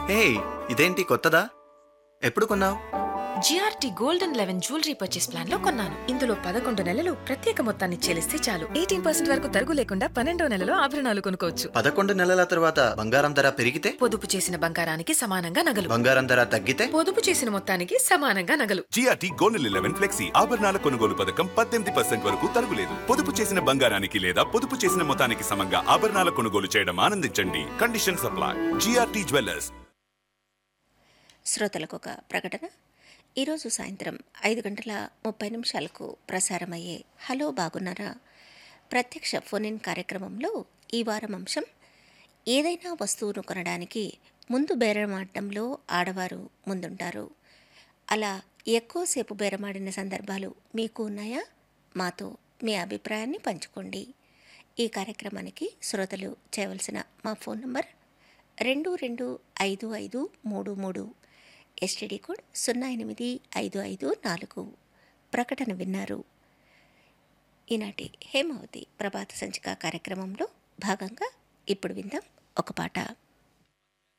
హే ఇదేంటి కొత్తదా ఎప్పుడు కొన్నావు GRT gold and eleven jewellery purchase plan లో కొన్నాను ఇందులో పదకొండు నెలలు ప్రత్యేక మొత్తాన్ని చెల్లిస్తే చాలు ఎయిటీన్ పర్సెంట్ వరకు తరుగు లేకుండా పన్నెండో నెలలో ఆభరణాలు కొనుక్కోవచ్చు పదకొండు నెలల తర్వాత బంగారం ధర పెరిగితే పొదుపు చేసిన బంగారానికి సమానంగా నగలు బంగారం ధర తగ్గితే పొదుపు చేసిన మొత్తానికి సమానంగా నగలు జిఆర్టీ గోనెల్ ఎలెవెన్ ఫ్లెక్సీ ఆభరణాల కొనుగోలు పథకం పద్దెనిమిది పర్సెంట్ వరకు తరుగులేదు పొదుపు చేసిన బంగారానికి లేదా పొదుపు చేసిన మొత్తానికి సమంగా ఆభరణాల కొనుగోలు చేయడం ఆనందించండి కండిషన్ సప్లై జిఆర్టీ జ్యువెలర్స్ శ్రోతలకు ఒక ప్రకటన ఈరోజు సాయంత్రం ఐదు గంటల ముప్పై నిమిషాలకు ప్రసారమయ్యే హలో బాగున్నారా ప్రత్యక్ష ఫోన్ ఇన్ కార్యక్రమంలో ఈ వారం అంశం ఏదైనా వస్తువును కొనడానికి ముందు బేరమాడడంలో ఆడవారు ముందుంటారు అలా ఎక్కువసేపు బేరమాడిన సందర్భాలు మీకు ఉన్నాయా మాతో మీ అభిప్రాయాన్ని పంచుకోండి ఈ కార్యక్రమానికి శ్రోతలు చేయవలసిన మా ఫోన్ నంబర్ రెండు రెండు ఐదు ఐదు మూడు మూడు ఎస్టీడీ కోడ్ సున్నా ఎనిమిది ఐదు ఐదు నాలుగు ప్రకటన విన్నారు ఈనాటి హేమావతి ప్రభాత సంచిక కార్యక్రమంలో భాగంగా ఇప్పుడు విందాం ఒక పాట